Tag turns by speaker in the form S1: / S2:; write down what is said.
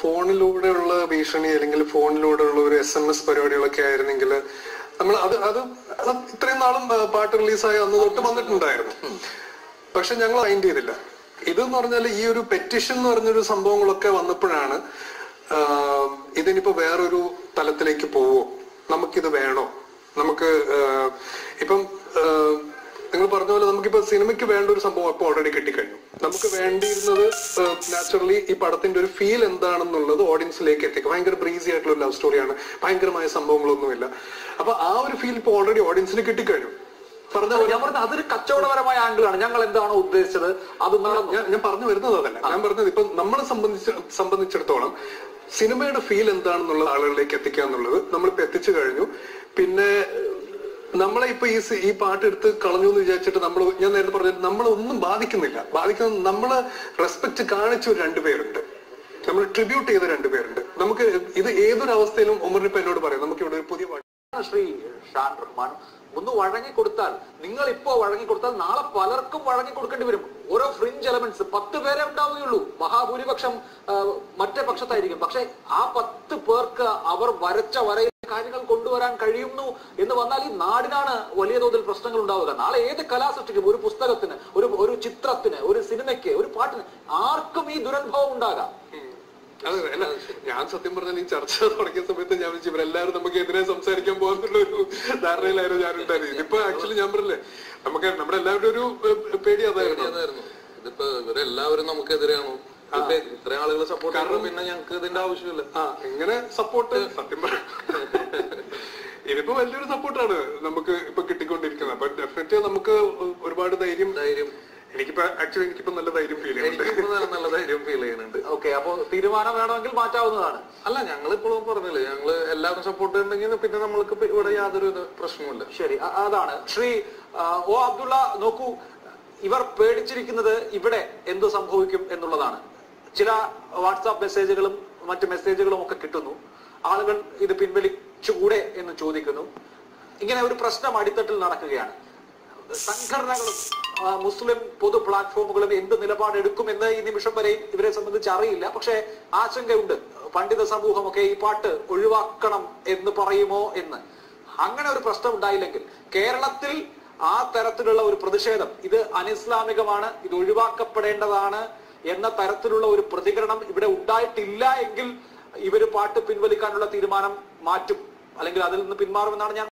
S1: ഫോണിലൂടെയുള്ള ഭീഷണി അല്ലെങ്കിൽ ഫോണിലൂടെയുള്ള ഒരു എസ് എം എസ് പരിപാടികളൊക്കെ ആയിരുന്നെങ്കിൽ നമ്മൾ അത് അത് അത് ഇത്രയും നാളും ആ, പാട്ട് റിലീസായ അന്ന് തൊട്ട് വന്നിട്ടുണ്ടായിരുന്നു പക്ഷെ ഞങ്ങൾ മൈൻഡ് ചെയ്തില്ല ഇതെന്ന് പറഞ്ഞാൽ ഈ ഒരു പെറ്റിഷൻ എന്ന് പറഞ്ഞൊരു സംഭവങ്ങളൊക്കെ വന്നപ്പോഴാണ് ആ, ഇതിനിപ്പോ വേറൊരു തലത്തിലേക്ക് പോവോ നമുക്കിത് വേണോ നമുക്ക് ആ, ഇപ്പം നിങ്ങൾ പറഞ്ഞ പോലെ നമുക്കിപ്പോ സിനിമയ്ക്ക് വേണ്ട ഒരു സംഭവം ഇപ്പൊ ഓൾറെഡി കിട്ടിക്കഴിഞ്ഞു നമുക്ക് വേണ്ടിയിരുന്നത് നാച്ചുറലി ഈ പടത്തിന്റെ ഒരു ഫീൽ എന്താണെന്നുള്ളത് ഓഡിയൻസിലേക്ക് എത്തിക്കും ഭയങ്കര ബ്രീസി ആയിട്ടുള്ള ലവ് സ്റ്റോറിയാണ് ഭയങ്കരമായ സംഭവങ്ങളൊന്നുമില്ല അപ്പൊ ആ ഒരു ഫീൽ ഇപ്പൊ ഓൾറെഡി ഓഡിയൻസിന് കിട്ടിക്കഴിഞ്ഞു പറഞ്ഞ പോലെ
S2: ഞാൻ പറഞ്ഞത് അതൊരു കച്ചവടപരമായ ആംഗിളാണ് ഞങ്ങൾ എന്താണോ ഉദ്ദേശിച്ചത് അത് നടന്നു
S1: ഞാൻ ഞാൻ പറഞ്ഞു വരുന്നത് അതല്ല ഞാൻ പറഞ്ഞത് ഇപ്പൊ നമ്മളെ സംബന്ധിച്ച് സംബന്ധിച്ചിടത്തോളം സിനിമയുടെ ഫീൽ എന്താണെന്നുള്ളത് ആളുകളിലേക്ക് എത്തിക്കുക എന്നുള്ളത് നമ്മളിപ്പോ എത്തിച്ചു കഴിഞ്ഞു പിന്നെ നമ്മളെ ഇപ്പൊ ഈ സി- ഈ പാട്ട് എടുത്ത് കളഞ്ഞു എന്ന് വിചാരിച്ചിട്ട് നമ്മൾ ഞാൻ നേരത്തെ പറഞ്ഞത് നമ്മളെ ഒന്നും ബാധിക്കുന്നില്ല ബാധിക്കുന്ന നമ്മള് റെസ്പെക്ട് കാണിച്ച ഒരു രണ്ടുപേരുണ്ട് നമ്മൾ ട്രിബ്യൂട്ട് ചെയ്ത രണ്ടുപേരുണ്ട് നമുക്ക് ഇത് ഏതൊരു അവസ്ഥയിലും ഉമറിനിപ്പോ എന്നോട് പറയാം നമുക്ക് ഇവിടെ ഒരു പുതിയ പാട്ട്
S2: ശ്രീ ഷാൻ റഹ്മാൻ ഒന്ന് വഴങ്ങി കൊടുത്താൽ നിങ്ങൾ ഇപ്പോ വഴങ്ങി കൊടുത്താൽ നാളെ പലർക്കും വഴങ്ങി കൊടുക്കേണ്ടി വരും ഓരോ ഫ്രിഞ്ച് എലമെന്റ്സ് പത്ത് പേരെ ഉണ്ടാവുകയുള്ളൂ മഹാഭൂരിപക്ഷം ആ, മറ്റേ പക്ഷത്തായിരിക്കും പക്ഷെ ആ പത്ത് പേർക്ക് അവർ വരച്ച വരയിൽ കാര്യങ്ങൾ കൊണ്ടുവരാൻ കഴിയുന്നു എന്ന് വന്നാൽ ഈ നാടിനാണ് വലിയ തോതിൽ പ്രശ്നങ്ങൾ ഉണ്ടാവുക നാളെ ഏത് കലാസൃഷ്ടിക്കും ഒരു പുസ്തകത്തിന് ഒരു ഒരു ചിത്രത്തിന് ഒരു സിനിമയ്ക്ക് ഒരു പാട്ടിന് ആർക്കും ഈ ദുരനുഭവം ഉണ്ടാകാം
S1: അതെ അല്ല ഞാൻ സത്യം പറഞ്ഞാൽ ഈ ചർച്ച തുടങ്ങിയ സമയത്ത് ഞാൻ വിളിച്ചു ഇവരെല്ലാവരും നമുക്ക് എതിരെ സംസാരിക്കാൻ പോകുന്നുള്ള ഒരു ധാരണയിലായിരുന്നു ഞാൻ ഉണ്ടായിരുന്നത് ഇതിപ്പോ ആക്ച്വലി ഞാൻ പറഞ്ഞില്ലേ നമുക്ക് നമ്മുടെ എല്ലാവരുടെ ഒരു ഏഹ്, പേടി അതായിരുന്നു
S3: അതായിരുന്നു ഇതിപ്പോ ഇവരെല്ലാവരും നമുക്കെതിരെയാണോ ഇപ്പൊ ഇത്രയും ആളുകൾ സപ്പോർട്ട് കാരണം പിന്നെ ഞങ്ങൾക്ക് ഇതിന്റെ ആവശ്യമില്ല
S1: ആ ഇങ്ങനെ സപ്പോർട്ട് സത്യം പറ ഇതിപ്പോ വലിയൊരു സപ്പോർട്ടാണ് നമുക്ക് ഇപ്പൊ കിട്ടിക്കൊണ്ടിരിക്കുന്നത് അപ്പൊ ഡെഫിനറ്റ്ലി നമുക്ക് ഒരുപാട് ധൈര്യം
S3: ധൈര്യം
S1: എനിക്കിപ്പോ ആക്ച്വലി എനിക്കിപ്പോ നല്ല ധൈര്യം ഫീൽ ചെയ്യുന്നുണ്ട്
S3: എനിക്കിപ്പോ നല്ല നല്ല ധൈര്യം ഫീൽ ചെയ്യുന്നുണ്ട്
S2: ഓക്കെ അപ്പോ തീരുമാനം വേണമെങ്കിൽ മാറ്റാവുന്നതാണ്
S3: അല്ല ഞങ്ങൾ ഇപ്പോഴും പറഞ്ഞില്ലേ ഞങ്ങള് എല്ലാവരും സപ്പോർട്ട് ഉണ്ടെങ്കിൽ പിന്നെ നമ്മൾക്ക് ഇപ്പൊ ഇവിടെ യാതൊരു ഇത് പ്രശ്നവുമില്ല
S2: ശരി അ- അതാണ് ശ്രീ ആ, ഒ അബ്ദുള്ള നോക്കൂ ഇവർ പേടിച്ചിരിക്കുന്നത് ഇവിടെ എന്ത് സംഭവിക്കും എന്നുള്ളതാണ് ചില വാട്സാപ്പ് മെസ്സേജുകളും മറ്റ് മെസ്സേജുകളും ഒക്കെ കിട്ടുന്നു ആളുകൾ ഇത് പിൻവലിച്ചുകൂടെ എന്ന് ചോദിക്കുന്നു ഇങ്ങനെ ഒരു പ്രശ്നം അടിത്തട്ടിൽ നടക്കുകയാണ് സംഘടനകളും ആ, മുസ്ലിം പൊതു പ്ലാറ്റ്ഫോമുകളും എന്ത് നിലപാടെടുക്കുമെന്ന് ഈ നിമിഷം വരെ ഇവരെ സംബന്ധിച്ച് അറിയില്ല പക്ഷേ ആശങ്കയുണ്ട് പണ്ഡിത സമൂഹമൊക്കെ ഈ പാട്ട് ഒഴിവാക്കണം എന്ന് പറയുമോ എന്ന് അങ്ങനെ ഒരു പ്രശ്നം ഉണ്ടായില്ലെങ്കിൽ കേരളത്തിൽ ആ തരത്തിലുള്ള ഒരു പ്രതിഷേധം ഇത് അനിസ്ലാമികമാണ് ഇത് ഒഴിവാക്കപ്പെടേണ്ടതാണ് എന്ന തരത്തിലുള്ള ഒരു പ്രതികരണം ഇവിടെ ഉണ്ടായിട്ടില്ല എങ്കിൽ ഇവര് പാട്ട് പിൻവലിക്കാനുള്ള തീരുമാനം മാറ്റും അല്ലെങ്കിൽ അതിൽ നിന്ന് പിന്മാറുമെന്നാണ് ഞാൻ